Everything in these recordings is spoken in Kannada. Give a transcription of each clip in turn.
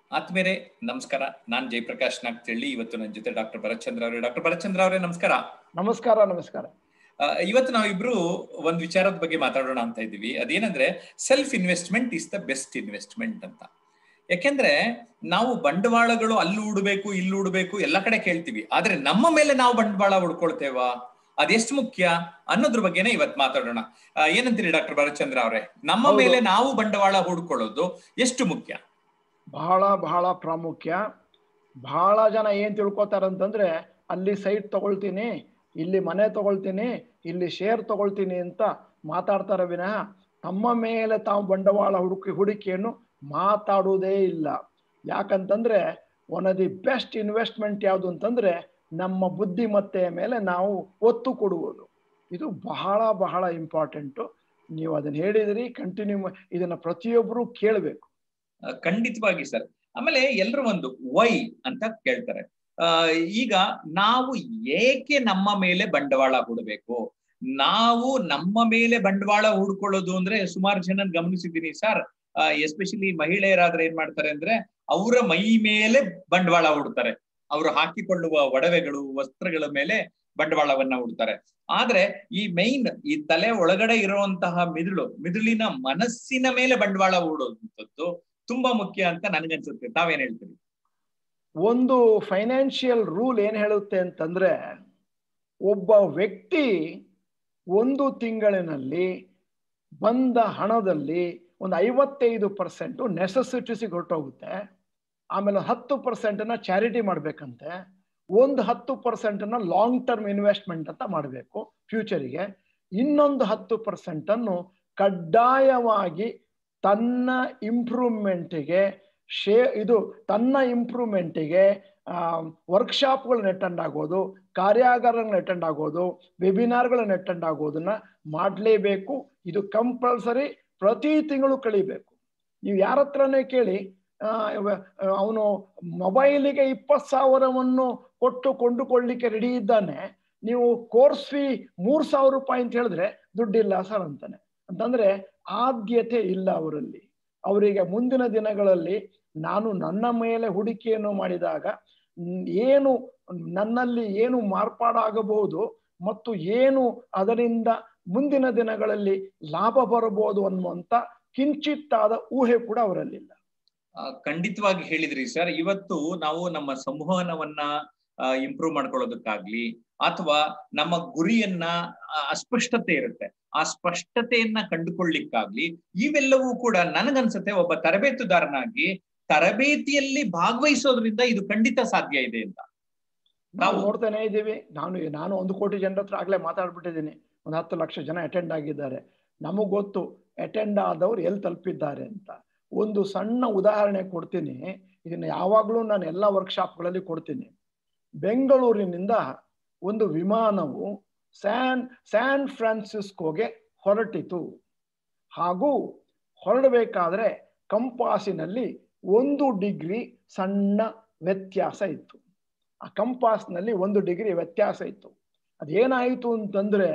ಆತ್ಮೇರೆ ನಮಸ್ಕಾರ ನಾನ್ ಜಯಪ್ರಕಾಶ್ ನಾಗ್ತಳ್ಳಿ ಇವತ್ತು ನನ್ನ ಜೊತೆ ಡಾಕ್ಟರ್ ಭರತ್ಚಂದ್ರ ಅವರೇ ಡಾಕ್ಟರ್ ಭರತ್ಚಂದ್ರ ಅವರೇ ನಮಸ್ಕಾರ ನಮಸ್ಕಾರ ನಮಸ್ಕಾರ ಆ, ಇವತ್ತು ನಾವಿಬ್ರು ಒಂದ್ ವಿಚಾರದ ಬಗ್ಗೆ ಮಾತಾಡೋಣ ಅಂತ ಇದ್ದೀವಿ ಅದೇನಂದ್ರೆ self investment is the best investment ಅಂತ ಯಾಕೆಂದ್ರೆ ನಾವು ಬಂಡವಾಳಗಳು ಅಲ್ಲಿ ಹೂಡಬೇಕು ಇಲ್ಲಿ ಹೂಡಬೇಕು ಎಲ್ಲ ಕಡೆ ಕೇಳ್ತೀವಿ ಆದ್ರೆ ನಮ್ಮ ಮೇಲೆ ನಾವು ಬಂಡವಾಳ ಹುಡ್ಕೊಳ್ತೇವಾ ಅದೆಷ್ಟು ಮುಖ್ಯ ಅನ್ನೋದ್ರ ಬಗ್ಗೆನೇ ಇವತ್ತು ಮಾತಾಡೋಣ ಆ, ಏನಂತೀರಿ ಡಾಕ್ಟರ್ ಭರತ್ಚಂದ್ರ ಅವರೇ ನಮ್ಮ ಹೌದು. ಮೇಲೆ ನಾವು ಬಂಡವಾಳ ಹೂಡ್ಕೊಳ್ಳೋದು ಎಷ್ಟು ಮುಖ್ಯ ಬಹಳ ಬಹಳ ಪ್ರಾಮುಖ್ಯ ಬಹಳ ಜನ ಏನ್ ತಿಳ್ಕೊತಾರಂತಂದ್ರೆ ಅಲ್ಲಿ ಸೈಟ್ ತಗೊಳ್ತೀನಿ ಇಲ್ಲಿ ಮನೆ ತಗೊಳ್ತೀನಿ ಇಲ್ಲಿ ಶೇರ್ ತಗೊಳ್ತೀನಿ ಅಂತ ಮಾತಾಡ್ತಾರೆ ವಿನಃ ತಮ್ಮ ಮೇಲೆ ತಾವು ಬಂಡವಾಳ ಹುಡುಕಿ ಹೂಡಿಕೆಯನ್ನು ಮಾತಾಡುವುದೇ ಇಲ್ಲ ಯಾಕಂತಂದ್ರೆ one of the best investment ಯಾವುದು ಅಂತಂದ್ರೆ ನಮ್ಮ ಬುದ್ಧಿಮತ್ತೆಯ ಮೇಲೆ ನಾವು ಒತ್ತು ಕೊಡುವುದು ಇದು ಬಹಳ ಬಹಳ ಇಂಪಾರ್ಟೆಂಟು ನೀವು ಅದನ್ನ ಹೇಳಿದಿರಿ ಕಂಟಿನ್ಯೂ ಇದನ್ನ ಪ್ರತಿಯೊಬ್ಬರು ಕೇಳಬೇಕು ಆ, ಖಂಡಿತವಾಗಿ ಸರ್ ಆಮೇಲೆ ಎಲ್ರು ಒಂದು ವೈ ಅಂತ ಕೇಳ್ತಾರೆ ಆ, ಈಗ ನಾವು ಏಕೆ ನಮ್ಮ ಮೇಲೆ ಬಂಡವಾಳ ಹೂಡಬೇಕು ನಾವು ನಮ್ಮ ಮೇಲೆ ಬಂಡವಾಳ ಹೂಡ್ಕೊಳ್ಳೋದು ಅಂದ್ರೆ ಸುಮಾರು ಜನ ಗಮನಿಸಿದ್ದೀನಿ ಸರ್ ಎಸ್ಪೆಷಲಿ ಮಹಿಳೆಯರಾದ್ರೆ ಏನ್ ಮಾಡ್ತಾರೆ ಅಂದ್ರೆ ಅವರ ಮೈ ಮೇಲೆ ಬಂಡವಾಳ ಹೂಡ್ತಾರೆ ಅವರು ಹಾಕಿಕೊಳ್ಳುವ ಒಡವೆಗಳು ವಸ್ತ್ರಗಳ ಮೇಲೆ ಬಂಡವಾಳವನ್ನ ಹೂಡ್ತಾರೆ ಆದ್ರೆ ಈ ಮೈನ್ ಈ ತಲೆ ಒಳಗಡೆ ಇರುವಂತಹ ಮಿದುಳು ಮಿದುಳಿನ ಮನಸ್ಸಿನ ಮೇಲೆ ಬಂಡವಾಳ ಹೂಡುವಂಥದ್ದು ತುಂಬಾ ಮುಖ್ಯ ಅಂತ ನನ್ಗನ್ಸುತ್ತೆ ತಾವೇನ್ ಹೇಳ್ತೀರಿ ಒಂದು ಫೈನಾನ್ಷಿಯಲ್ ರೂಲ್ ಏನ್ ಹೇಳುತ್ತೆ ಅಂತಂದ್ರೆ ಒಬ್ಬ ವ್ಯಕ್ತಿ ಒಂದು ತಿಂಗಳಿನಲ್ಲಿ ಬಂದ ಹಣದಲ್ಲಿ ಒಂದು ಐವತ್ತೈದು ಪರ್ಸೆಂಟ್ ನೆಸೆಸಿಟೀಸಿಗೆ ಹೊರಟೋಗುತ್ತೆ ಆಮೇಲೆ ಹತ್ತು ಪರ್ಸೆಂಟನ್ನ ಚಾರಿಟಿ ಮಾಡ್ಬೇಕಂತೆ ಒಂದು ಹತ್ತು ಪರ್ಸೆಂಟನ್ನ ಲಾಂಗ್ ಟರ್ಮ್ ಇನ್ವೆಸ್ಟ್ಮೆಂಟ್ ಅಂತ ಮಾಡಬೇಕು ಫ್ಯೂಚರಿಗೆ ಇನ್ನೊಂದು ಹತ್ತು ಪರ್ಸೆಂಟನ್ನು ಕಡ್ಡಾಯವಾಗಿ ತನ್ನ ಇಂಪ್ರೂವ್ಮೆಂಟಿಗೆ ಶೇ ಇದು ತನ್ನ ಇಂಪ್ರೂವ್ಮೆಂಟಿಗೆ ವರ್ಕ್ಶಾಪ್ಗಳನ್ನ ಅಟೆಂಡ್ ಆಗೋದು ಕಾರ್ಯಾಗಾರಗಳನ್ನ ಅಟೆಂಡ್ ಆಗೋದು ವೆಬಿನಾರ್ಗಳನ್ನ ಅಟೆಂಡ್ ಆಗೋದನ್ನ ಮಾಡಲೇಬೇಕು ಇದು ಕಂಪಲ್ಸರಿ ಪ್ರತಿ ತಿಂಗಳು ಕಳಿಬೇಕು ನೀವು ಯಾರ ಹತ್ರನೇ ಕೇಳಿ ಅವನು ಮೊಬೈಲಿಗೆ ಇಪ್ಪತ್ತು ಸಾವಿರವನ್ನು ಕೊಟ್ಟು ಕೊಂಡುಕೊಳ್ಳಿಕ್ಕೆ ರೆಡಿ ಇದ್ದಾನೆ ನೀವು ಕೋರ್ಸ್ ಫೀ ಮೂರ್ ಸಾವಿರ ರೂಪಾಯಿ ಅಂತ ಹೇಳಿದ್ರೆ ದುಡ್ಡಿಲ್ಲ ಸರ್ ಅಂತಾನೆ ಅಂತಂದ್ರೆ ಆದ್ಯತೆ ಇಲ್ಲ ಅವರಲ್ಲಿ ಅವರಿಗೆ ಮುಂದಿನ ದಿನಗಳಲ್ಲಿ ನಾನು ನನ್ನ ಮೇಲೆ ಹೂಡಿಕೆಯನ್ನು ಮಾಡಿದಾಗ ಮ್, ಏನು ನನ್ನಲ್ಲಿ ಏನು ಮಾರ್ಪಾಡಾಗಬಹುದು ಮತ್ತು ಏನು ಅದರಿಂದ ಮುಂದಿನ ದಿನಗಳಲ್ಲಿ ಲಾಭ ಬರಬಹುದು ಅನ್ನುವಂತ ಕಿಂಚಿತ್ತಾದ ಊಹೆ ಕೂಡ ಅವರಲ್ಲಿಲ್ಲ ಆ, ಖಂಡಿತವಾಗಿ ಹೇಳಿದ್ರಿ ಸರ್ ಇವತ್ತು ನಾವು ನಮ್ಮ ಸಂವಹನವನ್ನ ಇಂಪ್ರೂವ್ ಮಾಡ್ಕೊಳ್ಳೋದಕ್ಕಾಗ್ಲಿ ಅಥವಾ ನಮ್ಮ ಗುರಿಯನ್ನ ಆ, ಅಸ್ಪಷ್ಟತೆ ಇರುತ್ತೆ ಆ ಸ್ಪಷ್ಟತೆಯನ್ನ ಕಂಡುಕೊಳ್ಳಿಕ್ಕಾಗ್ಲಿ ಇವೆಲ್ಲವೂ ಕೂಡ ನನಗನ್ಸುತ್ತೆ ಒಬ್ಬ ತರಬೇತುದಾರನಾಗಿ ತರಬೇತಿಯಲ್ಲಿ ಭಾಗವಹಿಸೋದ್ರಿಂದ ಇದು ಖಂಡಿತ ಸಾಧ್ಯ ಇದೆ ಅಂತ ನಾವು ನಾವು- ನೋಡ್ತಾನೆ ಇದ್ದೀವಿ ನಾನು ನಾನು ಒಂದು ಕೋಟಿ ಜನರ ಹತ್ರ ಆಗ್ಲೇ ಮಾತಾಡ್ಬಿಟ್ಟಿದ್ದೀನಿ ಒಂದು ಹತ್ತು ಲಕ್ಷ ಜನ ಅಟೆಂಡ್ ಆಗಿದ್ದಾರೆ ನಮಗ್ ಗೊತ್ತು ಅಟೆಂಡ್ ಆದವ್ರು ಎಲ್ಲಿ ತಲುಪಿದ್ದಾರೆ ಅಂತ ಒಂದು ಸಣ್ಣ ಉದಾಹರಣೆ ಕೊಡ್ತೀನಿ ಇದನ್ನ ಯಾವಾಗಲೂ ನಾನು ಎಲ್ಲ ವರ್ಕ್ಶಾಪ್ಗಳಲ್ಲಿ ಕೊಡ್ತೀನಿ ಬೆಂಗಳೂರಿನಿಂದ ಒಂದು ವಿಮಾನವು ಸ್ಯಾನ್ ಸ್ಯಾನ್ ಫ್ರಾನ್ಸಿಸ್ಕೋಗೆ ಹೊರಟಿತು ಹಾಗೂ ಹೊರಡಬೇಕಾದ್ರೆ ಕಂಪಾಸಿನಲ್ಲಿ ಒಂದು ಡಿಗ್ರಿ ಸಣ್ಣ ವ್ಯತ್ಯಾಸ ಇತ್ತು ಆ ಕಂಪಾಸ್ನಲ್ಲಿ ಒಂದು ಡಿಗ್ರಿ ವ್ಯತ್ಯಾಸ ಇತ್ತು ಅದೇನಾಯಿತು ಅಂತಂದ್ರೆ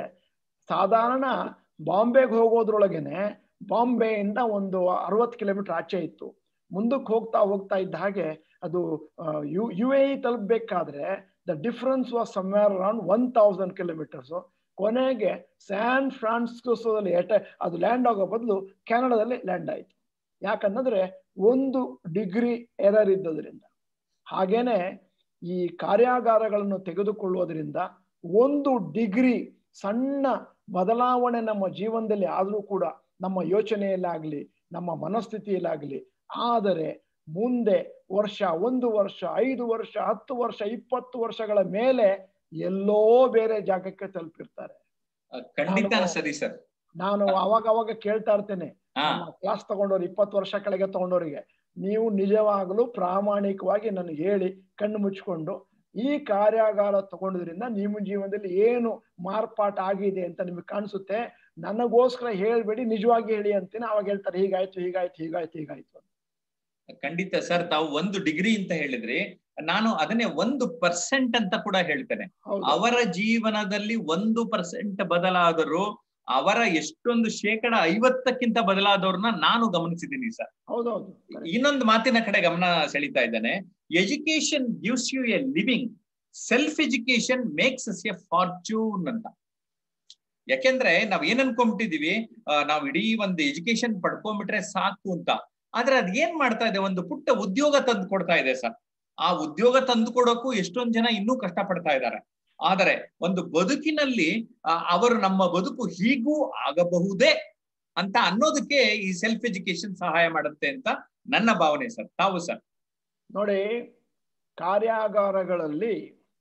ಸಾಧಾರಣ ಬಾಂಬೆಗೆ ಹೋಗೋದ್ರೊಳಗೇನೆ ಬಾಂಬೆಯಿಂದ ಒಂದು ಅರವತ್ತು ಕಿಲೋಮೀಟರ್ ಆಚೆ ಇತ್ತು ಮುಂದಕ್ಕೆ ಹೋಗ್ತಾ ಹೋಗ್ತಾ ಇದ್ದ ಹಾಗೆ ಅದು ಯು ಯು ಎ ತಲುಪಬೇಕಾದ್ರೆ the difference was somewhere around one thousand kilometres ಕೊನೆಗೆ ಸ್ಯಾನ್ ಫ್ರಾನ್ಸಿಸ್ಕೋದಲ್ಲಿ ಎಟ ಅದು ಲ್ಯಾಂಡ್ ಆಗೋ ಬದಲು ಕೆನಡಾದಲ್ಲಿ ಲ್ಯಾಂಡ್ ಆಯಿತು ಯಾಕಂತಂದ್ರೆ ಒಂದು ಡಿಗ್ರಿ ಎರರ್ ಇದ್ದದ್ರಿಂದ ಹಾಗೇನೆ ಈ ಕಾರ್ಯಾಗಾರಗಳನ್ನು ತೆಗೆದುಕೊಳ್ಳುವುದರಿಂದ ಒಂದು ಡಿಗ್ರಿ ಸಣ್ಣ ಬದಲಾವಣೆ ನಮ್ಮ ಜೀವನದಲ್ಲಿ ಆದರೂ ಕೂಡ ನಮ್ಮ ಯೋಚನೆಯಲ್ಲಾಗ್ಲಿ ನಮ್ಮ ಮನಸ್ಥಿತಿಯಲ್ಲಾಗ್ಲಿ ಆದರೆ ಮುಂದೆ ವರ್ಷ ಒಂದು ವರ್ಷ ಐದು ವರ್ಷ ಹತ್ತು ವರ್ಷ ಇಪ್ಪತ್ತು ವರ್ಷಗಳ ಮೇಲೆ ಎಲ್ಲೋ ಬೇರೆ ಜಾಗಕ್ಕೆ ತಲುಪಿರ್ತಾರೆ ಆ, ಖಂಡಿತ ನಾನು- ಸರಿ ಸರ್ ನಾನು ಅವಾಗ ಅವಾಗ ಕೇಳ್ತಾ ಇರ್ತೇನೆ ಹಾ ನಮ್ಮ ಕ್ಲಾಸ್ ತಗೊಂಡವ್ರು ಇಪ್ಪತ್ತು ವರ್ಷ ಕೆಳಗೆ ತಗೊಂಡವರಿಗೆ ನೀವು ನಿಜವಾಗಲೂ ಪ್ರಾಮಾಣಿಕವಾಗಿ ನನಗೆ ಹೇಳಿ ಕಣ್ಣು ಮುಚ್ಕೊಂಡು ಈ ಕಾರ್ಯಾಗಾರ ತಗೊಂಡಿದ್ರಿಂದ ನಿಮ್ಮ ಜೀವನದಲ್ಲಿ ಏನು ಮಾರ್ಪಾಟ ಆಗಿದೆ ಅಂತ ನಿಮಗೆ ಕಾಣಿಸುತ್ತೆ ನನಗೋಸ್ಕರ ಹೇಳ್ಬೇಡಿ ನಿಜವಾಗಿ ಹೇಳಿ ಅಂತೀನಿ ಅವಾಗ ಹೇಳ್ತಾರೆ ಹೀಗಾಯ್ತು ಹೀಗಾಯ್ತು ಹೀಗಾಯ್ತು ಹೀಗಾಯ್ತು ಅಂತ. ಖಂಡಿತ ಸರ್ ತಾವು ಒಂದು ಡಿಗ್ರಿ ಅಂತ ಹೇಳಿದ್ರಿ ನಾನು ಅದನ್ನೇ ಒಂದು ಪರ್ಸೆಂಟ್ ಅಂತ ಕೂಡ ಹೇಳ್ತೇನೆ ಹೌದು ಅವರ ಜೀವನದಲ್ಲಿ ಒಂದು ಪರ್ಸೆಂಟ್ ಬದಲಾದರೂ ಅವರ ಎಷ್ಟೊಂದು ಶೇಕಡ ಐವತ್ತಕ್ಕಿಂತ ಬದಲಾದವ್ರನ್ನ ನಾನು ಗಮನಿಸಿದ್ದೀನಿ ಸರ್ ಹೌದೌದು ಇನ್ನೊಂದು ಮಾತಿನ ಕಡೆ ಗಮನ ಸೆಳೀತಾ ಇದ್ದಾನೆ education gives you a living self education makes us a fortune ಅಂತ ಯಾಕೆಂದ್ರೆ ನಾವ್ ಏನ್ ಅನ್ಕೊಂಡ್ಬಿಟ್ಟಿದೀವಿ ನಾವು ಇಡೀ ಒಂದು ಎಜುಕೇಶನ್ ಪಡ್ಕೊಂಡ್ಬಿಟ್ರೆ ಸಾಕು ಅಂತ ಆದ್ರೆ ಅದ್ ಏನ್ ಮಾಡ್ತಾ ಇದೆ ಒಂದು ಪುಟ್ಟ ಉದ್ಯೋಗ ತಂದು ಕೊಡ್ತಾ ಇದೆ ಸರ್ ಆ ಉದ್ಯೋಗ ತಂದು ಕೊಡೋಕ್ಕೂ ಎಷ್ಟೊಂದ್ ಜನ ಇನ್ನೂ ಕಷ್ಟ ಪಡ್ತಾ ಇದ್ದಾರೆ ಆದರೆ ಒಂದು ಬದುಕಿನಲ್ಲಿ ಅವರು ನಮ್ಮ ಬದುಕು ಹೀಗೂ ಆಗಬಹುದೇ ಅಂತ ಅನ್ನೋದಕ್ಕೆ ಈ ಸೆಲ್ಫ್ ಎಜುಕೇಶನ್ ಸಹಾಯ ಮಾಡುತ್ತೆ ಅಂತ ನನ್ನ ಭಾವನೆ ಸರ್ ತಾವು ಸರ್ ನೋಡಿ ಕಾರ್ಯಾಗಾರಗಳಲ್ಲಿ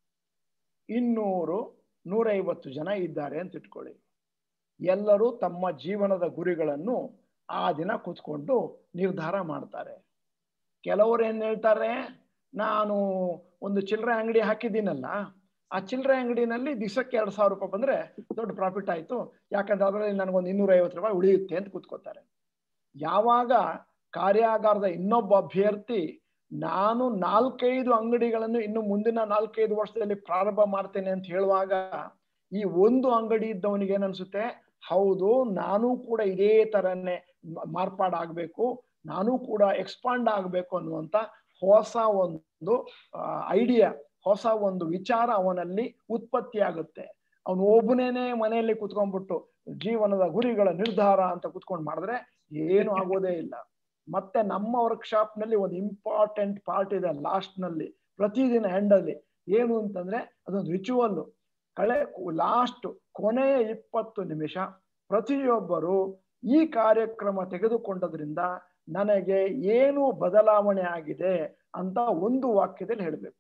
ಇನ್ನೂರು ನೂರೈವತ್ತು ಜನ ಇದ್ದಾರೆ ಅಂತ ಇಟ್ಕೊಳ್ಳಿ ಎಲ್ಲರೂ ತಮ್ಮ ಜೀವನದ ಗುರಿಗಳನ್ನು ಆ ದಿನ ಕೂತ್ಕೊಂಡು ನಿರ್ಧಾರ ಮಾಡ್ತಾರೆ ಕೆಲವರು ಏನ್ ಹೇಳ್ತಾರೆ ನಾನು ಒಂದು ಚಿಲ್ಲರೆ ಅಂಗಡಿ ಹಾಕಿದ್ದೀನಲ್ಲ ಆ ಚಿಲ್ಲರೆ ಅಂಗಡಿನಲ್ಲಿ ದಿವಸಕ್ಕೆ ಎರಡು ಸಾವಿರ ರೂಪಾಯಿ ಬಂದ್ರೆ ದೊಡ್ಡ ಪ್ರಾಫಿಟ್ ಆಯ್ತು ಯಾಕಂದ್ರೆ ಅದರಲ್ಲಿ ನನಗೊಂದು ಇನ್ನೂರ ಐವತ್ತು ರೂಪಾಯಿ ಉಳಿಯುತ್ತೆ ಅಂತ ಕೂತ್ಕೋತಾರೆ ಯಾವಾಗ ಕಾರ್ಯಾಗಾರದ ಇನ್ನೊಬ್ಬ ಅಭ್ಯರ್ಥಿ ನಾನು ನಾಲ್ಕೈದು ಅಂಗಡಿಗಳನ್ನು ಇನ್ನು ಮುಂದಿನ ನಾಲ್ಕೈದು ವರ್ಷದಲ್ಲಿ ಪ್ರಾರಂಭ ಮಾಡ್ತೇನೆ ಅಂತ ಹೇಳುವಾಗ ಈ ಒಂದು ಅಂಗಡಿ ಇದ್ದವನಿಗೆ ಏನನ್ಸುತ್ತೆ ಹೌದು ನಾನು ಕೂಡ ಇದೇ ತರನೇ ಮಾರ್ಪಾಡಾಗಬೇಕು ನಾನು ಕೂಡ ಎಕ್ಸ್ಪಾಂಡ್ ಆಗಬೇಕು ಅನ್ನುವಂತ ಹೊಸ ಒಂದು ಐಡಿಯಾ ಹೊಸ ಒಂದು ವಿಚಾರ ಅವನಲ್ಲಿ ಉತ್ಪತ್ತಿ ಆಗುತ್ತೆ ಅವನು ಒಬ್ಬನೇನೆ ಮನೆಯಲ್ಲಿ ಕುತ್ಕೊಂಡ್ಬಿಟ್ಟು ಜೀವನದ ಗುರಿಗಳ ನಿರ್ಧಾರ ಅಂತ ಕುತ್ಕೊಂಡು ಮಾಡಿದ್ರೆ ಏನು ಆಗೋದೇ ಇಲ್ಲ ಮತ್ತೆ ನಮ್ಮ ವರ್ಕ್ಶಾಪ್ ನಲ್ಲಿ ಒಂದು ಇಂಪಾರ್ಟೆಂಟ್ ಪಾರ್ಟ್ ಇದೆ ಲಾಸ್ಟ್ ನಲ್ಲಿ ಪ್ರತಿದಿನ ಎಂಡಲ್ಲಿ ಏನು ಅಂತಂದ್ರೆ ಅದೊಂದು ರಿಚುವಲ್ ಕಳೆ ಲಾಸ್ಟ್ ಕೊನೆಯ ಇಪ್ಪತ್ತು ನಿಮಿಷ ಪ್ರತಿಯೊಬ್ಬರು ಈ ಕಾರ್ಯಕ್ರಮ ತೆಗೆದುಕೊಂಡದ್ರಿಂದ ನನಗೆ ಏನು ಬದಲಾವಣೆ ಆಗಿದೆ ಅಂತ ಒಂದು ವಾಕ್ಯದಲ್ಲಿ ಹೇಳಬೇಕು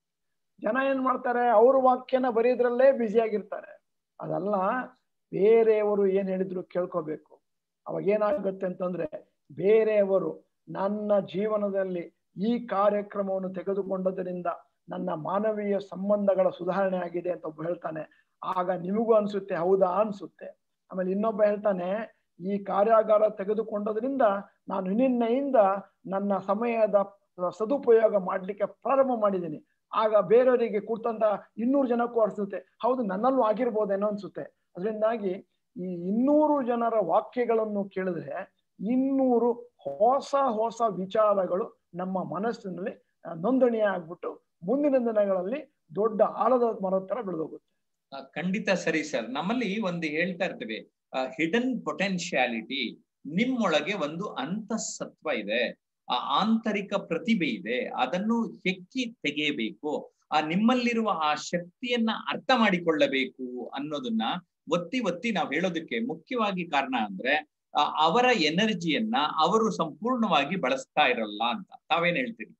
ಜನ ಏನ್ ಮಾಡ್ತಾರೆ ಅವ್ರ ವಾಕ್ಯನ ಬರೆಯೋದ್ರಲ್ಲೇ ಬ್ಯುಸಿ ಆಗಿರ್ತಾರೆ ಅದಲ್ಲ ಬೇರೆಯವರು ಏನ್ ಹೇಳಿದ್ರು ಕೇಳ್ಕೋಬೇಕು ಅವಾಗ ಏನಾಗುತ್ತೆ ಅಂತಂದ್ರೆ ಬೇರೆಯವರು ನನ್ನ ಜೀವನದಲ್ಲಿ ಈ ಕಾರ್ಯಕ್ರಮವನ್ನು ತೆಗೆದುಕೊಂಡದ್ರಿಂದ ನನ್ನ ಮಾನವೀಯ ಸಂಬಂಧಗಳ ಸುಧಾರಣೆ ಆಗಿದೆ ಅಂತ ಒಬ್ಬ ಹೇಳ್ತಾನೆ ಆಗ ನಿಮಗೂ ಅನ್ಸುತ್ತೆ ಹೌದಾ ಅನ್ಸುತ್ತೆ ಆಮೇಲೆ ಇನ್ನೊಬ್ಬ ಹೇಳ್ತಾನೆ ಈ ಕಾರ್ಯಾಗಾರ ತೆಗೆದುಕೊಂಡದ್ರಿಂದ ನಾನು ನಿನ್ನೆಯಿಂದ ನನ್ನ ಸಮಯದ ಸದುಪಯೋಗ ಮಾಡ್ಲಿಕ್ಕೆ ಪ್ರಾರಂಭ ಮಾಡಿದ್ದೀನಿ ಆಗ ಬೇರೆಯವರಿಗೆ ಕೂತಂತ ಇನ್ನೂರು ಜನಕ್ಕೂ ಅನಿಸುತ್ತೆ ಹೌದು ನನ್ನಲ್ಲೂ ಆಗಿರ್ಬೋದೇನೋ ಅನ್ಸುತ್ತೆ ಅದರಿಂದಾಗಿ ಈ ಇನ್ನೂರು ಜನರ ವಾಕ್ಯಗಳನ್ನು ಕೇಳಿದ್ರೆ ಇನ್ನೂರು ಹೊಸ ಹೊಸ ವಿಚಾರಗಳು ನಮ್ಮ ಮನಸ್ಸಿನಲ್ಲಿ ನೋಂದಣಿ ಆಗ್ಬಿಟ್ಟು ಮುಂದಿನ ದಿನಗಳಲ್ಲಿ ದೊಡ್ಡ ಆಲದ ಮರದ ತರ ಬೆಳೆದೋಗುತ್ತೆ ಖಂಡಿತ ಸರಿ ಸರ್ ನಮ್ಮಲ್ಲಿ ಒಂದು ಹೇಳ್ತಾ ಇರ್ತೇವೆ ಹಿಡನ್ ಪೊಟೆನ್ಶಿಯಾಲಿಟಿ ನಿಮ್ಮೊಳಗೆ ಒಂದು ಅಂತಸತ್ವ ಇದೆ ಆ ಆಂತರಿಕ ಪ್ರತಿಭೆ ಇದೆ ಅದನ್ನು ಹೆಕ್ಕಿ ತೆಗೆಯಬೇಕು ಆ ನಿಮ್ಮಲ್ಲಿರುವ ಆ ಶಕ್ತಿಯನ್ನ ಅರ್ಥ ಮಾಡಿಕೊಳ್ಳಬೇಕು ಅನ್ನೋದನ್ನ ಒತ್ತಿ ಒತ್ತಿ ನಾವು ಹೇಳೋದಕ್ಕೆ ಮುಖ್ಯವಾಗಿ ಕಾರಣ ಅಂದ್ರೆ ಅವರ ಎನರ್ಜಿಯನ್ನ ಅವರು ಸಂಪೂರ್ಣವಾಗಿ ಬಳಸ್ತಾ ಇರಲ್ಲ ಅಂತ ತಾವೇನ್ ಹೇಳ್ತೀರಿ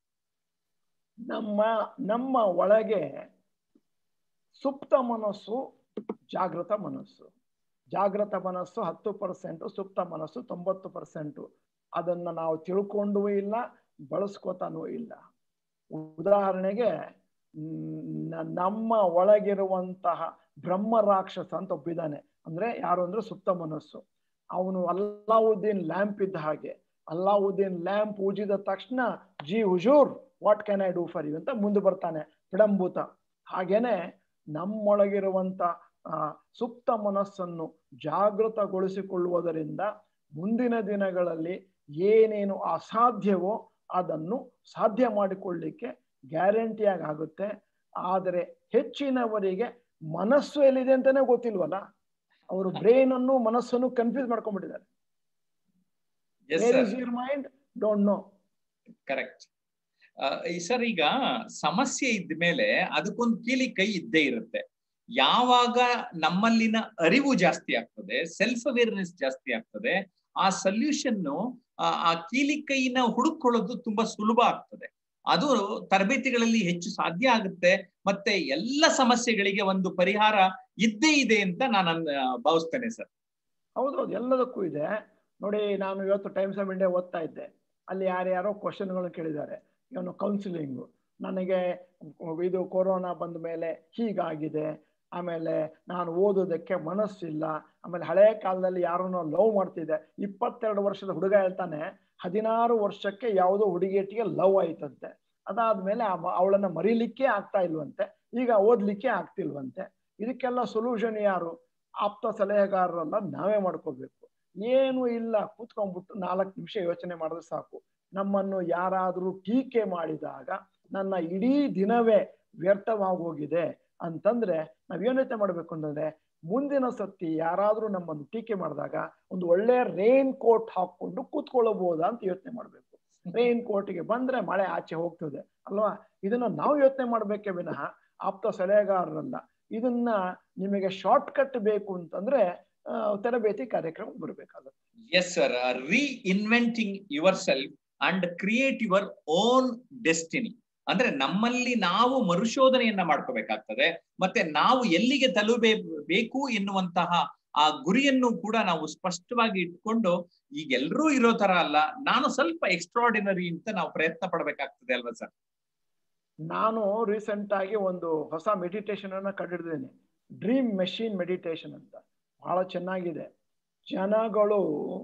ನಮ್ಮ ನಮ್ಮ ಒಳಗೆ ಸುಪ್ತ ಮನಸ್ಸು ಜಾಗೃತ ಮನಸ್ಸು ಜಾಗೃತ ಮನಸ್ಸು ಹತ್ತು ಪರ್ಸೆಂಟ್ ಸುಪ್ತ ಮನಸ್ಸು ತೊಂಬತ್ತು ಪರ್ಸೆಂಟು ಅದನ್ನ ನಾವು ತಿಳ್ಕೊಂಡೂ ಇಲ್ಲ ಬಳಸ್ಕೋತಾನೂ ಇಲ್ಲ ಉದಾಹರಣೆಗೆ ನಮ್ಮ ಒಳಗಿರುವಂತಹ ಬ್ರಹ್ಮ ರಾಕ್ಷಸ ಅಂತ ಒಬ್ಬಿದ್ದಾನೆ ಅಂದ್ರೆ ಯಾರು ಅಂದ್ರೆ ಸುಪ್ತ ಮನಸ್ಸು ಅವನು ಅಲ್ಲಾವುದ್ದೀನ್ ಲ್ಯಾಂಪ್ ಇದ್ದ ಹಾಗೆ ಅಲ್ಲಾವುದ್ದೀನ್ ಲ್ಯಾಂಪ್ ಉಜಿದ ತಕ್ಷಣ ಜಿ ಹುಜೂರ್ what can I do for you ಅಂತ ಮುಂದೆ ಬರ್ತಾನೆ ವಿಡಂಬೂತ ಹಾಗೇನೆ ನಮ್ಮೊಳಗಿರುವಂತ ಸುಪ್ತ ಮನಸ್ಸನ್ನು ಜಾಗೃತಗೊಳಿಸಿಕೊಳ್ಳುವುದರಿಂದ ಮುಂದಿನ ದಿನಗಳಲ್ಲಿ ಏನೇನು ಅಸಾಧ್ಯವೋ ಅದನ್ನು ಸಾಧ್ಯ ಮಾಡಿಕೊಳ್ಳಿಕ್ಕೆ ಗ್ಯಾರಂಟಿಯಾಗಿ ಆಗುತ್ತೆ ಆದರೆ ಹೆಚ್ಚಿನವರಿಗೆ ಮನಸ್ಸು ಎಲ್ಲಿದೆ ಅಂತಾನೆ ಗೊತ್ತಿಲ್ವಲ್ಲ ಅವರು ಬ್ರೈನ್ ಅನ್ನು ಮನಸ್ಸನ್ನು ಕನ್ಫ್ಯೂಸ್ ಮಾಡ್ಕೊಂಡ್ಬಿಟ್ಟಿದ್ದಾರೆ mind don't know correct sir ಈಗ ಸಮಸ್ಯೆ ಇದ್ದ ಮೇಲೆ ಅದಕ್ಕೊಂದು ಕೀಲಿ ಕೈ ಇದ್ದೇ ಇರುತ್ತೆ ಯಾವಾಗ ನಮ್ಮಲ್ಲಿನ ಅರಿವು ಜಾಸ್ತಿ ಆಗ್ತದೆ ಸೆಲ್ಫ್ ಅವೇರ್ನೆಸ್ ಜಾಸ್ತಿ ಆಗ್ತದೆ ಆ ಸೊಲ್ಯೂಷನ್ ಆ ಕೀಲಿ ಕೈನ ಹುಡುಕೊಳ್ಳೋದು ತುಂಬಾ ಸುಲಭ ಆಗ್ತದೆ ಅದು ತರಬೇತಿಗಳಲ್ಲಿ ಹೆಚ್ಚು ಸಾಧ್ಯ ಆಗುತ್ತೆ ಮತ್ತೆ ಎಲ್ಲ ಸಮಸ್ಯೆಗಳಿಗೆ ಒಂದು ಪರಿಹಾರ ಇದ್ದೇ ಇದೆ ಅಂತ ನಾನು ಭಾವಿಸ್ತೇನೆ ಸರ್ ಹೌದೌದು ಎಲ್ಲದಕ್ಕೂ ಇದೆ ನೋಡಿ ನಾನು ಇವತ್ತು ಟೈಮ್ಸ್ ಆಫ್ ಇಂಡಿಯಾ ಓದ್ತಾ ಇದ್ದೆ ಅಲ್ಲಿ ಯಾರ್ಯಾರೋ ಕ್ವಶನ್ಗಳನ್ನು ಕೇಳಿದ್ದಾರೆ ಇವನು ಕೌನ್ಸಿಲಿಂಗು ನನಗೆ ಇದು ಕೊರೋನಾ ಬಂದ ಮೇಲೆ ಹೀಗಾಗಿದೆ ಆಮೇಲೆ ನಾನು ಓದೋದಕ್ಕೆ ಮನಸ್ಸಿಲ್ಲ ಆಮೇಲೆ ಹಳೆ ಕಾಲದಲ್ಲಿ ಯಾರನ್ನೋ ಲವ್ ಮಾಡ್ತಿದ್ದೆ ಇಪ್ಪತ್ತೆರಡು ವರ್ಷದ ಹುಡುಗ ಹೇಳ್ತಾನೆ ಹದಿನಾರು ವರ್ಷಕ್ಕೆ ಯಾವುದೋ ಹುಡುಗಿಯಟ್ಟಿಗೆ ಲವ್ ಆಯ್ತಂತೆ ಅದಾದ್ಮೇಲೆ ಅವಳನ್ನ ಮರೀಲಿಕ್ಕೆ ಆಗ್ತಾ ಇಲ್ವಂತೆ ಈಗ ಓದ್ಲಿಕ್ಕೆ ಆಗ್ತಿಲ್ವಂತೆ ಇದಕ್ಕೆಲ್ಲ ಸೊಲ್ಯೂಷನ್ ಯಾರು ಆಪ್ತ ಸಲಹೆಗಾರರಲ್ಲ ನಾವೇ ಮಾಡ್ಕೋಬೇಕು ಏನು ಇಲ್ಲ ಕೂತ್ಕೊಂಡ್ಬಿಟ್ಟು ನಾಲ್ಕು ನಿಮಿಷ ಯೋಚನೆ ಮಾಡಿದ್ರೆ ಸಾಕು ನಮ್ಮನ್ನು ಯಾರಾದರೂ ಟೀಕೆ ಮಾಡಿದಾಗ ನನ್ನ ಇಡೀ ದಿನವೇ ವ್ಯರ್ಥವಾಗೋಗಿದೆ ಅಂತಂದ್ರೆ ನಾವ್ ಏನ್ ಯೋಚನೆ ಮಾಡ್ಬೇಕು ಅಂತಂದ್ರೆ ಮುಂದಿನ ಸತಿ ಯಾರಾದ್ರೂ ನಮ್ಮನ್ನು ಟೀಕೆ ಮಾಡಿದಾಗ ಒಂದು ಒಳ್ಳೆ ರೈನ್ ಕೋಟ್ ಹಾಕೊಂಡು ಕೂತ್ಕೊಳ್ಳಬಹುದಾ ಅಂತ ಯೋಚನೆ ಮಾಡ್ಬೇಕು ರೈನ್ ಕೋಟ್ಗೆ ಬಂದ್ರೆ ಮಳೆ ಆಚೆ ಹೋಗ್ತದೆ ಅಲ್ವಾ ಇದನ್ನ ನಾವು ಯೋಚನೆ ಮಾಡ್ಬೇಕೇ ವಿನಃ ಆಪ್ತ ಸಲಹೆಗಾರರಲ್ಲ ಇದನ್ನ ನಿಮಗೆ ಶಾರ್ಟ್ ಕಟ್ ಬೇಕು ಅಂತಂದ್ರೆ ತರಬೇತಿ ಕಾರ್ಯಕ್ರಮ ಬರಬೇಕಾಗುತ್ತೆ yes sir reinventing yourself and create your own destiny ಅಂದ್ರೆ ನಮ್ಮಲ್ಲಿ ನಾವು ಮರುಶೋಧನೆಯನ್ನ ಮಾಡ್ಕೋಬೇಕಾಗ್ತದೆ ಮತ್ತೆ ನಾವು ಎಲ್ಲಿಗೆ ತಲುಪಬೇಕು ಎನ್ನುವಂತಹ ಆ ಗುರಿಯನ್ನು ಕೂಡ ನಾವು ಸ್ಪಷ್ಟವಾಗಿ ಇಟ್ಕೊಂಡು ಈಗ ಎಲ್ಲರೂ ಇರೋ ತರ ಅಲ್ಲ ನಾನು ಸ್ವಲ್ಪ ಎಕ್ಸ್ಟ್ರಾಡಿನರಿ ಅಂತ ನಾವು ಪ್ರಯತ್ನ ಪಡಬೇಕಾಗ್ತದೆ ಅಲ್ವಾ ಸರ್ ನಾನು ರೀಸೆಂಟ್ ಆಗಿ ಒಂದು ಹೊಸ ಮೆಡಿಟೇಷನ್ ಅನ್ನ ಕಂಡಿಡಿದ್ದೇನೆ ಡ್ರೀಮ್ ಮೆಷಿನ್ ಮೆಡಿಟೇಷನ್ ಅಂತ ಬಹಳ ಚೆನ್ನಾಗಿದೆ ಜನಗಳು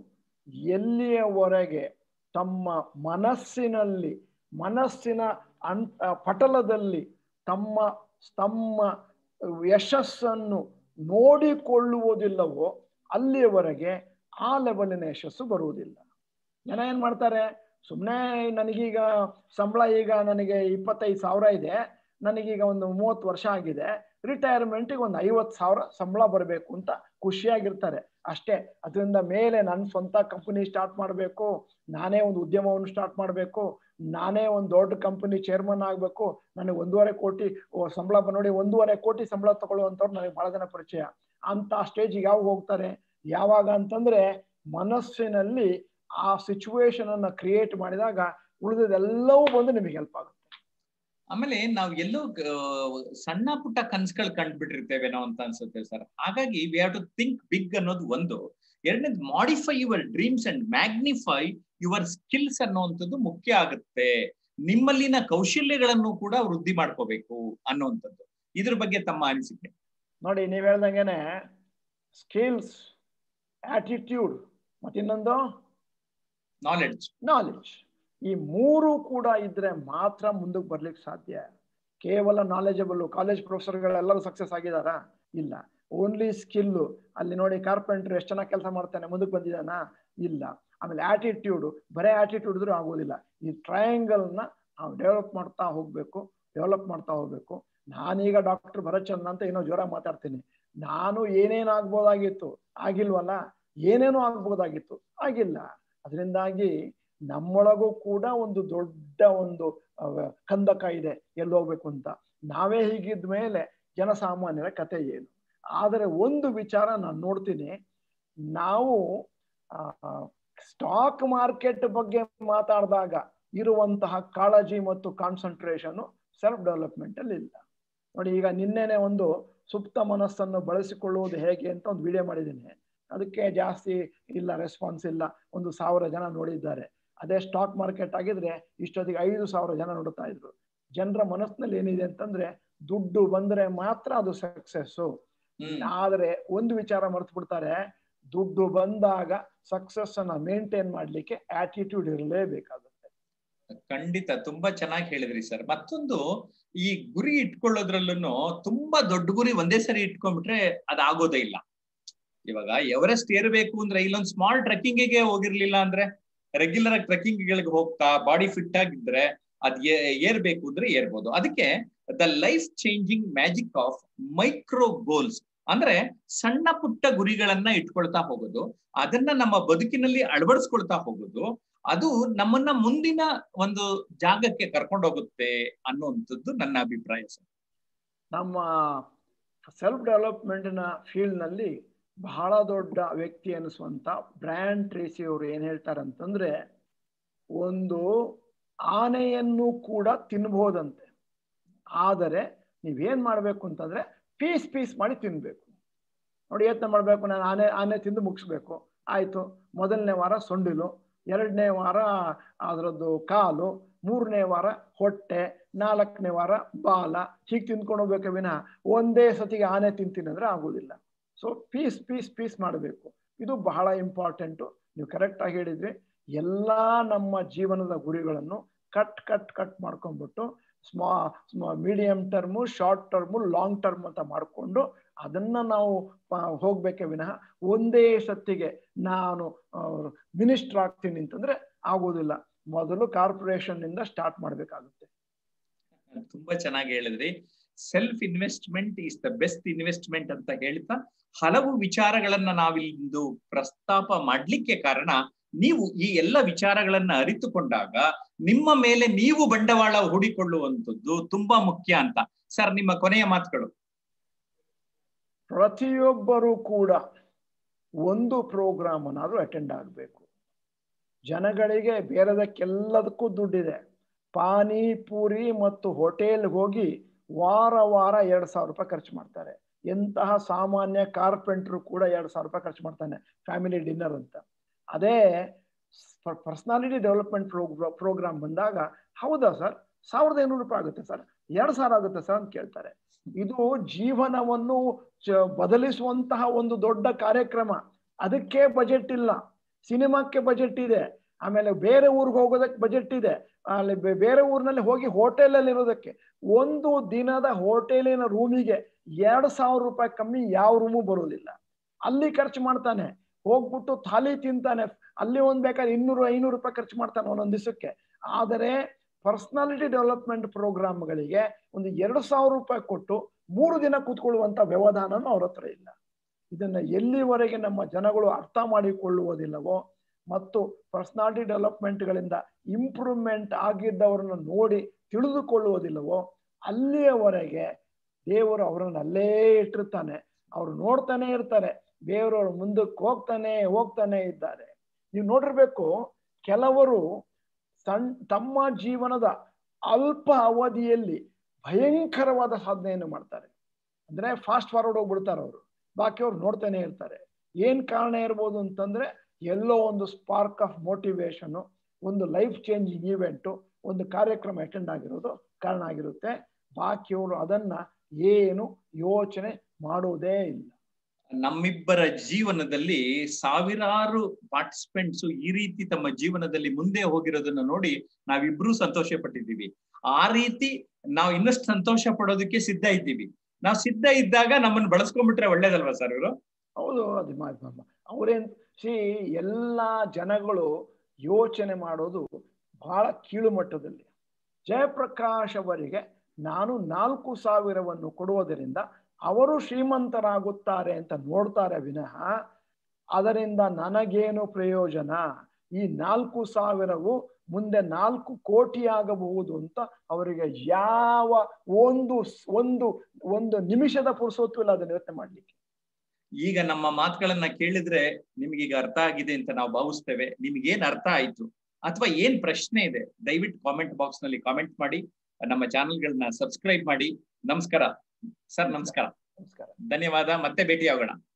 ಎಲ್ಲಿಯವರೆಗೆ ತಮ್ಮ ಮನಸ್ಸಿನಲ್ಲಿ ಮನಸ್ಸಿನ ಅನ್ ಪಟಲದಲ್ಲಿ ತಮ್ಮ ತಮ್ಮ ಯಶಸ್ಸನ್ನು ನೋಡಿಕೊಳ್ಳುವುದಿಲ್ಲವೋ ಅಲ್ಲಿಯವರೆಗೆ ಆ ಲೆವೆಲಿನ ಯಶಸ್ಸು ಬರುವುದಿಲ್ಲ ಜನ ಏನ್ ಮಾಡ್ತಾರೆ ಸುಮ್ಮನೆ ನನಗೀಗ ಸಂಬಳ ಈಗ ನನಗೆ ಇಪ್ಪತ್ತೈದು ಸಾವಿರ ಇದೆ ನನಗೀಗ ಒಂದು ಮೂವತ್ತು ವರ್ಷ ಆಗಿದೆ ರಿಟೈರ್ಮೆಂಟಿಗೆ ಒಂದು ಐವತ್ತು ಸಾವಿರ ಸಂಬಳ ಬರಬೇಕು ಅಂತ ಖುಷಿಯಾಗಿರ್ತಾರೆ ಅಷ್ಟೇ ಅದರಿಂದ ಮೇಲೆ ನನ್ನ ಸ್ವಂತ ಕಂಪನಿ ಸ್ಟಾರ್ಟ್ ಮಾಡಬೇಕು ನಾನೇ ಒಂದು ಉದ್ಯಮವನ್ನು ಸ್ಟಾರ್ಟ್ ಮಾಡಬೇಕು ನಾನೇ ಒಂದು ದೊಡ್ಡ ಕಂಪನಿ ಚೇರ್ಮನ್ ಆಗಬೇಕು ನನಗೆ ಒಂದೂವರೆ ಕೋಟಿ ಸಂಬಳ ನೋಡಿ ಒಂದೂವರೆ ಕೋಟಿ ಸಂಬಳ ತಗೊಳ್ಳುವಂಥವ್ರು ನನಗೆ ಬಹಳ ಜನ ಪರಿಚಯ ಅಂತ ಸ್ಟೇಜಿಗೆ ಯಾವಾಗ ಹೋಗ್ತಾರೆ ಯಾವಾಗ ಅಂತಂದ್ರೆ ಮನಸ್ಸಿನಲ್ಲಿ ಆ ಸಿಚುವೇಶನ್ ಅನ್ನ ಕ್ರಿಯೇಟ್ ಮಾಡಿದಾಗ ಉಳಿದದೆಲ್ಲವೂ ಬಂದು ನಿಮಗೆ ಹೆಲ್ಪ್ ಆಗುತ್ತೆ ಆಮೇಲೆ ನಾವು ಎಲ್ಲೋ ಸಣ್ಣ ಪುಟ್ಟ ಕನ್ಸುಗಳು ಕಂಡುಬಿಟ್ಟಿರ್ತೇವೇನೋ ಅಂತ ಅನ್ಸುತ್ತೆ ಸರ್ ಹಾಗಾಗಿ we have to think big ಅನ್ನೋದು ಒಂದು ಎರಡನೇದು modify your dreams and magnify your skills ಅನ್ನುವಂಥದ್ದು ಮುಖ್ಯ ಆಗುತ್ತೆ ನಿಮ್ಮಲ್ಲಿನ ಕೌಶಲ್ಯಗಳನ್ನು ಕೂಡ ವೃದ್ಧಿ ಮಾಡ್ಕೋಬೇಕು ಅನ್ನುವಂಥದ್ದು ಇದ್ರ ಬಗ್ಗೆ ತಮ್ಮ ಅನಿಸಿಕೆ ನೋಡಿ ನೀವ್ ಹೇಳ್ದಂಗೆನೆ ಸ್ಕಿಲ್ಸ್ ಆಟಿಟ್ಯೂಡ್ ಮತ್ತಿನ್ನೊಂದು ನಾಲೆಡ್ಜ್ ನಾಲೆಡ್ಜ್ ಈ ಮೂರು ಕೂಡ ಇದ್ರೆ ಮಾತ್ರ ಮುಂದಕ್ಕೆ ಬರ್ಲಿಕ್ಕೆ ಸಾಧ್ಯ ಕೇವಲ ನಾಲೆಜಬಲ್ ಕಾಲೇಜ್ ಪ್ರೊಫೆಸರ್ಗಳೆಲ್ಲರೂ ಸಕ್ಸಸ್ ಆಗಿದಾರಾ ಇಲ್ಲ ಓನ್ಲಿ ಸ್ಕಿಲ್ಲು ಅಲ್ಲಿ ನೋಡಿ ಕಾರ್ಪೆಂಟರ್ ಎಷ್ಟು ಚೆನ್ನಾಗಿ ಕೆಲಸ ಮಾಡ್ತಾನೆ ಮುಂದಕ್ಕೆ ಬಂದಿದ್ದಾನಾ ಇಲ್ಲ ಆಮೇಲೆ ಆಟಿಟ್ಯೂಡ್ ಬರೇ ಆಟಿಟ್ಯೂಡ್ ಇದ್ರೂ ಆಗೋದಿಲ್ಲ ಈ ಟ್ರಯಾಂಗಲ್ನ ನಾವು ಡೆವಲಪ್ ಮಾಡ್ತಾ ಹೋಗ್ಬೇಕು ಡೆವಲಪ್ ಮಾಡ್ತಾ ಹೋಗ್ಬೇಕು ನಾನೀಗ ಡಾಕ್ಟರ್ ಭರಚಂದ್ರ ಅಂತ ಏನೋ ಜ್ವರ ಮಾತಾಡ್ತೀನಿ ನಾನು ಏನೇನು ಆಗ್ಬೋದಾಗಿತ್ತು ಆಗಿಲ್ವಲ್ಲ ಏನೇನೋ ಆಗ್ಬೋದಾಗಿತ್ತು ಆಗಿಲ್ಲ ಅದರಿಂದಾಗಿ ನಮ್ಮೊಳಗೂ ಕೂಡ ಒಂದು ದೊಡ್ಡ ಒಂದು ಕಂದಕ ಇದೆ ಎಲ್ಲಿ ಹೋಗ್ಬೇಕು ಅಂತ ನಾವೇ ಹೀಗಿದ್ದ ಮೇಲೆ ಜನಸಾಮಾನ್ಯರ ಕತೆ ಏನು ಆದರೆ ಒಂದು ವಿಚಾರ ನಾನು ನೋಡ್ತೀನಿ ನಾವು ಸ್ಟಾಕ್ ಮಾರ್ಕೆಟ್ ಬಗ್ಗೆ ಮಾತಾಡಿದಾಗ ಇರುವಂತಹ ಕಾಳಜಿ ಮತ್ತು ಕಾನ್ಸಂಟ್ರೇಷನ್ ಸೆಲ್ಫ್ ಡೆವಲಪ್ಮೆಂಟ್ ಅಲ್ಲಿ ಇಲ್ಲ ನೋಡಿ ಈಗ ನಿನ್ನೆನೆ ಒಂದು ಸುಪ್ತ ಮನಸ್ಸನ್ನು ಬಳಸಿಕೊಳ್ಳುವುದು ಹೇಗೆ ಅಂತ ಒಂದು ವಿಡಿಯೋ ಮಾಡಿದ್ದೀನಿ ಅದಕ್ಕೆ ಜಾಸ್ತಿ ಇಲ್ಲ ರೆಸ್ಪಾನ್ಸ್ ಇಲ್ಲ ಒಂದು ಸಾವಿರ ಜನ ನೋಡಿದ್ದಾರೆ ಅದೇ ಸ್ಟಾಕ್ ಮಾರ್ಕೆಟ್ ಆಗಿದ್ರೆ ಇಷ್ಟೊತ್ತಿಗೆ ಐದು ಸಾವಿರ ಜನ ನೋಡ್ತಾ ಇದ್ರು ಜನರ ಮನಸ್ಸಿನಲ್ಲಿ ಏನಿದೆ ಅಂತಂದ್ರೆ ದುಡ್ಡು ಬಂದ್ರೆ ಮಾತ್ರ ಅದು ಸಕ್ಸಸ್ಸು ಆದ್ರೆ ಒಂದು ವಿಚಾರ ಮರ್ತು ಬಿಡ್ತಾರೆ ದುಡ್ಡು ಬಂದಾಗ ಸಕ್ಸಸ್ ಅನ್ನ ಮೇಂಟೈನ್ ಮಾಡ್ಲಿಕ್ಕೆ ಆಟಿಟ್ಯೂಡ್ ಇರಲೇಬೇಕಾಗುತ್ತೆ ಖಂಡಿತ ತುಂಬಾ ಚೆನ್ನಾಗಿ ಹೇಳಿದ್ರಿ ಸರ್ ಮತ್ತೊಂದು ಈ ಗುರಿ ಇಟ್ಕೊಳ್ಳೋದ್ರಲ್ಲೂ ತುಂಬಾ ದೊಡ್ಡ ಗುರಿ ಒಂದೇ ಸರಿ ಇಟ್ಕೊಂಡ್ಬಿಟ್ರೆ ಅದಾಗೋದೇ ಇಲ್ಲ ಇವಾಗ ಎವರೆಸ್ಟ್ ಏರ್ಬೇಕು ಅಂದ್ರೆ ಇಲ್ಲೊಂದು ಸ್ಮಾಲ್ ಟ್ರೆಕ್ಕಿಂಗಿಗೆ ಹೋಗಿರ್ಲಿಲ್ಲ ಅಂದ್ರೆ ರೆಗ್ಯುಲರ್ ಆಗಿ ಟ್ರೆಕ್ಕಿಂಗ್ ಗಳಿಗೆ ಹೋಗ್ತಾ ಬಾಡಿ ಫಿಟ್ ಆಗಿದ್ರೆ ಅದ್ ಏರ್ಬೇಕು ಅಂದ್ರೆ ಏರ್ಬೋದು ಅದಕ್ಕೆ the life changing magic of micro goals ಅಂದ್ರೆ ಸಣ್ಣ ಪುಟ್ಟ ಗುರಿಗಳನ್ನ ಇಟ್ಕೊಳ್ತಾ ಹೋಗೋದು ಅದನ್ನ ನಮ್ಮ ಬದುಕಿನಲ್ಲಿ ಅಳವಡಿಸ್ಕೊಳ್ತಾ ಹೋಗೋದು ಅದು ನಮ್ಮನ್ನ ಮುಂದಿನ ಒಂದು ಜಾಗಕ್ಕೆ ಕರ್ಕೊಂಡು ಹೋಗುತ್ತೆ ಅನ್ನುವಂಥದ್ದು ನನ್ನ ಅಭಿಪ್ರಾಯ ಸರ್ ನಮ್ಮ ಸೆಲ್ಫ್ ಡೆವಲಪ್ಮೆಂಟ್ನ ಫೀಲ್ಡ್ ನಲ್ಲಿ ಬಹಳ ದೊಡ್ಡ ವ್ಯಕ್ತಿ ಅನಿಸುವಂತ ಬ್ರ್ಯಾಂಡ್ ಟ್ರೇಸಿ ಅವರು ಏನ್ ಹೇಳ್ತಾರೆ ಅಂತಂದ್ರೆ ಒಂದು ಆನೆಯನ್ನು ಕೂಡ ತಿನ್ಬಹುದಂತೆ ಆದರೆ ನೀವೇನ್ ಮಾಡ್ಬೇಕು ಅಂತಂದ್ರೆ ಪೀಸ್ ಪೀಸ್ ಮಾಡಿ ತಿನ್ಬೇಕು ನೋಡಿ ಯತ್ನ ಮಾಡ್ಬೇಕು ನಾನು ಆನೆ ಆನೆ ತಿಂದು ಮುಗಿಸ್ಬೇಕು ಆಯ್ತು ಮೊದಲನೇ ವಾರ ಸೊಂಡಿಲು ಎರಡನೇ ವಾರ ಅದರದ್ದು ಕಾಲು ಮೂರನೇ ವಾರ ಹೊಟ್ಟೆ ನಾಲ್ಕನೇ ವಾರ ಬಾಲ ಹೀಗೆ ತಿಂದ್ಕೊಂಡು ಹೋಗ್ಬೇಕು ವಿನಃ ಒಂದೇ ಸತಿಗೆ ಆನೆ ತಿಂತೀನಿ ಅಂದ್ರೆ ಆಗೋದಿಲ್ಲ ಸೊ ಪೀಸ್ ಪೀಸ್ ಪೀಸ್ ಮಾಡಬೇಕು ಇದು ಬಹಳ ಇಂಪಾರ್ಟೆಂಟು ನೀವು ಕರೆಕ್ಟಾಗಿ ಹೇಳಿದ್ರಿ ಎಲ್ಲ ನಮ್ಮ ಜೀವನದ ಗುರಿಗಳನ್ನು ಕಟ್ ಕಟ್ ಕಟ್ ಮಾಡ್ಕೊಂಡ್ಬಿಟ್ಟು ಸ್ಮಾ ಸ್ಮಾ medium term short term long term ಅಂತ ಮಾಡಿಕೊಂಡು ಅದನ್ನ ನಾವು ಹೋಗ್ಬೇಕೆ ವಿನಃ ಒಂದೇ ಸತ್ತಿಗೆ ನಾನು ಮಿನಿಸ್ಟರ್ ಆಗ್ತೀನಿ ಅಂತಂದ್ರೆ ಆಗೋದಿಲ್ಲ ಮೊದಲು ಕಾರ್ಪೊರೇಷನ್ ಇಂದ ಸ್ಟಾರ್ಟ್ ಮಾಡ್ಬೇಕಾಗುತ್ತೆ ತುಂಬಾ ಚೆನ್ನಾಗಿ ಹೇಳಿದ್ರಿ self investment is the best investment ಅಂತ ಹೇಳ್ತಾ ಹಲವು ವಿಚಾರಗಳನ್ನ ನಾವಿಂದು ಪ್ರಸ್ತಾಪ ಮಾಡ್ಲಿಕ್ಕೆ ಕಾರಣ ನೀವು ಈ ಎಲ್ಲ ವಿಚಾರಗಳನ್ನ ಅರಿತುಕೊಂಡಾಗ ನಿಮ್ಮ ಮೇಲೆ ನೀವು ಬಂಡವಾಳ ಹೂಡಿಕೊಳ್ಳುವಂಥದ್ದು ತುಂಬಾ ಮುಖ್ಯ ಅಂತ ಸರ್ ನಿಮ್ಮ ಕೊನೆಯ ಮಾತುಗಳು ಪ್ರತಿಯೊಬ್ಬರೂ ಕೂಡ ಒಂದು ಪ್ರೋಗ್ರಾಮ್ ಅನ್ನಾದ್ರೂ ಅಟೆಂಡ್ ಆಗಬೇಕು ಜನಗಳಿಗೆ ಬೇರೆದಕ್ಕೆಲ್ಲದಕ್ಕೂ ದುಡ್ಡಿದೆ ಪಾನಿಪೂರಿ ಮತ್ತು ಹೋಟೆಲ್ಗೆ ಹೋಗಿ ವಾರ ವಾರ ಎರಡು ಸಾವಿರ ರೂಪಾಯಿ ಖರ್ಚು ಮಾಡ್ತಾರೆ ಎಂತಹ ಸಾಮಾನ್ಯ ಕಾರ್ಪೆಂಟ್ರು ಕೂಡ ಎರಡು ಸಾವಿರ ರೂಪಾಯಿ ಖರ್ಚು ಮಾಡ್ತಾನೆ ಫ್ಯಾಮಿಲಿ ಡಿನ್ನರ್ ಅಂತ ಅದೇ ಪರ್ಸನಾಲಿಟಿ ಡೆವಲಪ್ಮೆಂಟ್ ಪ್ರೋಗ್ರಾ ಪ್ರೋಗ್ರಾಮ್ ಬಂದಾಗ ಹೌದಾ ಸರ್ ಸಾವಿರದ ಐನೂರು ರೂಪಾಯಿ ಆಗುತ್ತೆ ಸರ್ ಎರಡು ಸಾವಿರ ಆಗುತ್ತೆ ಸರ್ ಅಂತ ಕೇಳ್ತಾರೆ ಇದು ಜೀವನವನ್ನು ಬದಲಿಸುವಂತಹ ಒಂದು ದೊಡ್ಡ ಕಾರ್ಯಕ್ರಮ ಅದಕ್ಕೆ ಬಜೆಟ್ ಇಲ್ಲ ಸಿನಿಮಾಕ್ಕೆ ಬಜೆಟ್ ಇದೆ ಆಮೇಲೆ ಬೇರೆ ಊರಿಗೆ ಹೋಗೋದಕ್ಕೆ ಬಜೆಟ್ ಇದೆ ಅಲ್ಲಿ ಬೇರೆ ಊರಿನಲ್ಲಿ ಹೋಗಿ ಹೋಟೆಲಲ್ಲಿ ಇರೋದಕ್ಕೆ ಒಂದು ದಿನದ ಹೋಟೆಲಿನ ರೂಮಿಗೆ ಎರಡು ಸಾವಿರ ರೂಪಾಯಿ ಕಮ್ಮಿ ಯಾವ ರೂಮು ಬರೋದಿಲ್ಲ ಅಲ್ಲಿ ಖರ್ಚು ಮಾಡ್ತಾನೆ ಹೋಗ್ಬಿಟ್ಟು ಥಾಲಿ ತಿಂತಾನೆ ಅಲ್ಲಿ ಒಂದ್ ಬೇಕಾದ್ರೆ ಇನ್ನೂರು ಐನೂರು ರೂಪಾಯಿ ಖರ್ಚು ಮಾಡ್ತಾನೆ ಒಂದೊಂದು ದಿವಸಕ್ಕೆ ಆದರೆ ಪರ್ಸನಾಲಿಟಿ ಡೆವಲಪ್ಮೆಂಟ್ ಪ್ರೋಗ್ರಾಮ್ಗಳಿಗೆ ಒಂದು ಎರಡು ಸಾವಿರ ರೂಪಾಯಿ ಕೊಟ್ಟು ಮೂರು ದಿನ ಕೂತ್ಕೊಳ್ಳುವಂತ ವ್ಯವಧಾನನೂ ಅವ್ರ ಹತ್ರ ಇಲ್ಲ ಇದನ್ನ ಎಲ್ಲಿವರೆಗೆ ನಮ್ಮ ಜನಗಳು ಅರ್ಥ ಮಾಡಿಕೊಳ್ಳುವುದಿಲ್ಲವೋ ಮತ್ತು ಪರ್ಸನಾಲಿಟಿ ಡೆವಲಪ್ಮೆಂಟ್ಗಳಿಂದ ಇಂಪ್ರೂವ್ಮೆಂಟ್ ಆಗಿದ್ದವರನ್ನು ನೋಡಿ ತಿಳಿದುಕೊಳ್ಳುವುದಿಲ್ಲವೋ ಅಲ್ಲಿಯವರೆಗೆ ದೇವರು ಅವರನ್ನು ಅಲ್ಲೇ ಇಟ್ಟಿರ್ತಾನೆ ಅವರು ನೋಡ್ತಾನೆ ಇರ್ತಾರೆ ದೇವರವ್ರ ಮುಂದಕ್ಕೆ ಹೋಗ್ತಾನೆ ಹೋಗ್ತಾನೆ ಇದ್ದಾರೆ ನೀವು ನೋಡಿರ್ಬೇಕು ಕೆಲವರು ಸಣ್ಣ ತಮ್ಮ ಜೀವನದ ಅಲ್ಪ ಅವಧಿಯಲ್ಲಿ ಭಯಂಕರವಾದ ಸಾಧನೆಯನ್ನು ಮಾಡ್ತಾರೆ ಅಂದ್ರೆ ಫಾಸ್ಟ್ ಫಾರ್ವರ್ಡ್ ಹೋಗ್ಬಿಡ್ತಾರೆ ಅವರು ಬಾಕಿಯವ್ರು ನೋಡ್ತಾನೆ ಇರ್ತಾರೆ ಏನ್ ಕಾರಣ ಇರ್ಬೋದು ಅಂತಂದ್ರೆ ಎಲ್ಲೋ ಒಂದು ಸ್ಪಾರ್ಕ್ ಆಫ್ ಮೋಟಿವೇಶನ್ ಒಂದು ಲೈಫ್ ಚೇಂಜಿಂಗ್ ಈವೆಂಟು ಒಂದು ಕಾರ್ಯಕ್ರಮ ಅಟೆಂಡ್ ಆಗಿರೋದು ಕಾರಣ ಆಗಿರುತ್ತೆ ಬಾಕಿಯವರು ಅದನ್ನ ಏನು ಯೋಚನೆ ಮಾಡುವುದೇ ಇಲ್ಲ ನಮ್ಮಿಬ್ಬರ ಜೀವನದಲ್ಲಿ ಸಾವಿರಾರು ಪಾರ್ಟಿಸಿಪೆಂಟ್ಸ್ ಈ ರೀತಿ ತಮ್ಮ ಜೀವನದಲ್ಲಿ ಮುಂದೆ ಹೋಗಿರೋದನ್ನ ನೋಡಿ ನಾವಿಬ್ರು ಸಂತೋಷ ಪಟ್ಟಿದ್ದೀವಿ ಆ ರೀತಿ ನಾವು ಇನ್ನಷ್ಟು ಸಂತೋಷ ಪಡೋದಕ್ಕೆ ಸಿದ್ಧ ಇದ್ದೀವಿ ನಾವು ಸಿದ್ಧ ಇದ್ದಾಗ ನಮ್ಮನ್ನು ಬಳಸ್ಕೊಂಡ್ಬಿಟ್ರೆ ಒಳ್ಳೇದಲ್ವಾ ಸರ್ ಇವರು ಹೌದು ಅದು ಅವ್ರೇನ್ ಸಿ ಎಲ್ಲಾ ಜನಗಳು ಯೋಚನೆ ಮಾಡೋದು ಬಹಳ ಕೀಳು ಮಟ್ಟದಲ್ಲಿ ಜಯಪ್ರಕಾಶ್ ಅವರಿಗೆ ನಾನು ನಾಲ್ಕು ಸಾವಿರವನ್ನು ಕೊಡುವುದರಿಂದ ಅವರು ಶ್ರೀಮಂತರಾಗುತ್ತಾರೆ ಅಂತ ನೋಡ್ತಾರೆ ವಿನಃ ಅದರಿಂದ ನನಗೇನು ಪ್ರಯೋಜನ ಈ ನಾಲ್ಕು ಸಾವಿರವು ಮುಂದೆ ನಾಲ್ಕು ಕೋಟಿ ಆಗಬಹುದು ಅಂತ ಅವರಿಗೆ ಯಾವ ಒಂದು ಒಂದು ಒಂದು ನಿಮಿಷದ ಪುರುಸೊತ್ತು ಇಲ್ಲ ಅದನ್ನ ಯೋಚನೆ ಮಾಡ್ಲಿಕ್ಕೆ ಈಗ ನಮ್ಮ ಮಾತುಗಳನ್ನ ಕೇಳಿದ್ರೆ ನಿಮ್ಗೀಗ ಅರ್ಥ ಆಗಿದೆ ಅಂತ ನಾವು ಭಾವಿಸ್ತೇವೆ ನಿಮ್ಗೇನ್ ಅರ್ಥ ಆಯ್ತು ಅಥವಾ ಏನ್ ಪ್ರಶ್ನೆ ಇದೆ ದಯವಿಟ್ಟು ಕಾಮೆಂಟ್ ಬಾಕ್ಸ್ ನಲ್ಲಿ ಕಾಮೆಂಟ್ ಮಾಡಿ ನಮ್ಮ ಚಾನೆಲ್ಗಳನ್ನ ಸಬ್ಸ್ಕ್ರೈಬ್ ಮಾಡಿ ನಮಸ್ಕಾರ ಸರ್ ನಮಸ್ಕಾರ ನಮಸ್ಕಾರ ಧನ್ಯವಾದ ಮತ್ತೆ ಭೇಟಿಯಾಗೋಣ